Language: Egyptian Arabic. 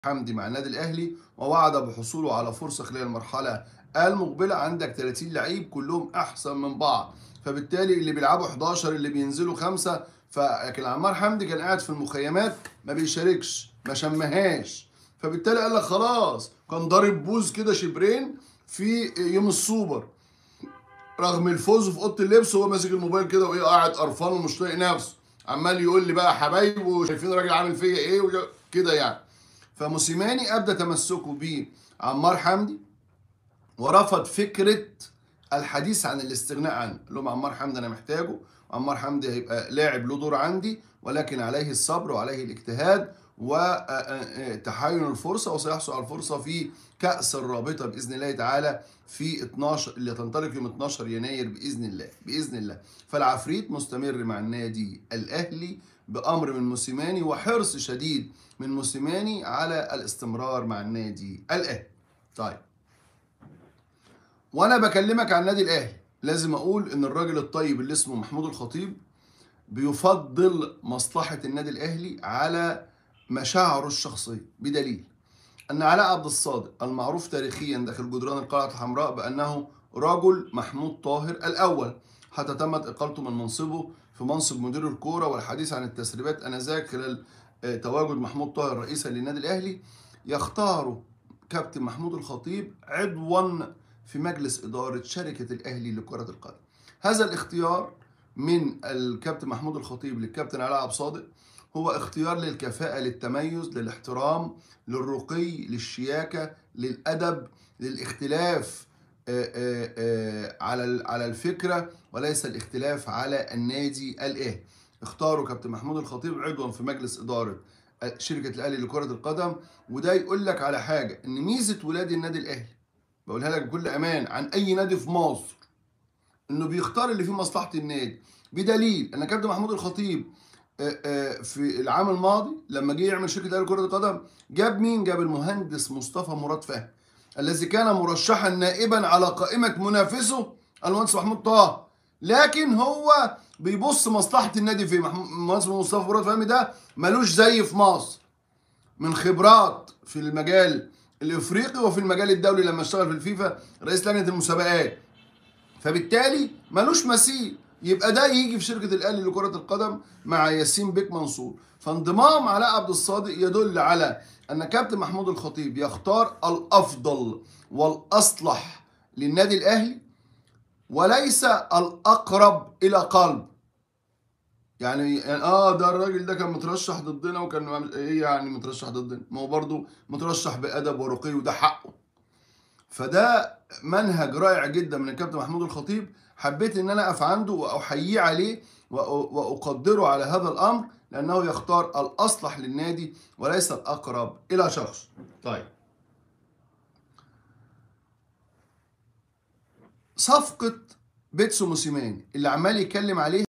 حمدي مع النادي الاهلي ووعد بحصوله على فرصه خلال المرحله المقبله عندك 30 لعيب كلهم احسن من بعض فبالتالي اللي بيلعبوا 11 اللي بينزلوا خمسه فلكن عمار حمدي كان قاعد في المخيمات ما بيشاركش ما شمهاش فبالتالي قال لك خلاص كان ضارب بوز كده شبرين في يوم السوبر رغم الفوز في اوضه اللبس وهو ماسك الموبايل كده وايه قاعد قرفان ومش طايق نفسه عمال يقول لي بقى حبايبه وشايفين الراجل عامل فيا ايه كده يعني فموسيماني ابدى تمسكه بعمار حمدي ورفض فكره الحديث عن الاستغناء عنه قال لهم عمار حمدي انا محتاجه وعمار حمدي هيبقى لاعب له دور عندي ولكن عليه الصبر وعليه الاجتهاد وتحاين الفرصه وسيحصل على الفرصه في كاس الرابطه باذن الله تعالى في 12 اللي تنطلق يوم 12 يناير باذن الله باذن الله فالعفريت مستمر مع النادي الاهلي بامر من موسيماني وحرص شديد من موسيماني على الاستمرار مع النادي الاهلي طيب وانا بكلمك عن النادي الاهلي لازم اقول ان الراجل الطيب اللي اسمه محمود الخطيب بيفضل مصلحه النادي الاهلي على مشاعره الشخصيه بدليل ان علاء عبد الصادق المعروف تاريخيا داخل جدران القلعه الحمراء بانه رجل محمود طاهر الاول حتى تمت اقالته من منصبه في منصب مدير الكوره والحديث عن التسريبات انذاك خلال تواجد محمود طاهر رئيسا للنادي الاهلي يختار كابتن محمود الخطيب عضوا في مجلس اداره شركه الاهلي لكره القدم. هذا الاختيار من الكابتن محمود الخطيب للكابتن علاء عبد الصادق هو اختيار للكفاءه للتميز للاحترام للرقي للشياكه للادب للاختلاف على على الفكره وليس الاختلاف على النادي الاهلي. اختاروا كابتن محمود الخطيب عضوا في مجلس اداره شركه الاهلي لكره القدم وده يقول لك على حاجه ان ميزه ولاد النادي الاهلي بقولها لك بكل امان عن اي نادي في مصر انه بيختار اللي فيه مصلحه النادي بدليل ان كابتن محمود الخطيب في العام الماضي لما جه يعمل شركه الاهلي لكره القدم جاب مين؟ جاب المهندس مصطفى مراد فهمي الذي كان مرشحا نائبا على قائمه منافسه المهندس محمود طه لكن هو بيبص مصلحه النادي في المهندس مصطفى مراد فهمي ده ملوش زي في مصر من خبرات في المجال الافريقي وفي المجال الدولي لما اشتغل في الفيفا رئيس لجنه المسابقات فبالتالي ملوش مثيل يبقى ده يجي في شركه الاهلي لكره القدم مع ياسين بيك منصور فانضمام علاء عبد الصادق يدل على ان كابتن محمود الخطيب يختار الافضل والاصلح للنادي الاهلي وليس الاقرب الى قلب يعني, يعني اه ده الراجل ده كان مترشح ضدنا وكان ايه يعني مترشح ضدنا ما هو برضه مترشح بادب ورقي وده حقه فده منهج رائع جدا من الكابتن محمود الخطيب حبيت ان انا اقف عنده واحييه عليه واقدره على هذا الامر لانه يختار الاصلح للنادي وليس الاقرب الى شخص طيب صفقه بيتسو موسيماني اللي عمال يتكلم عليه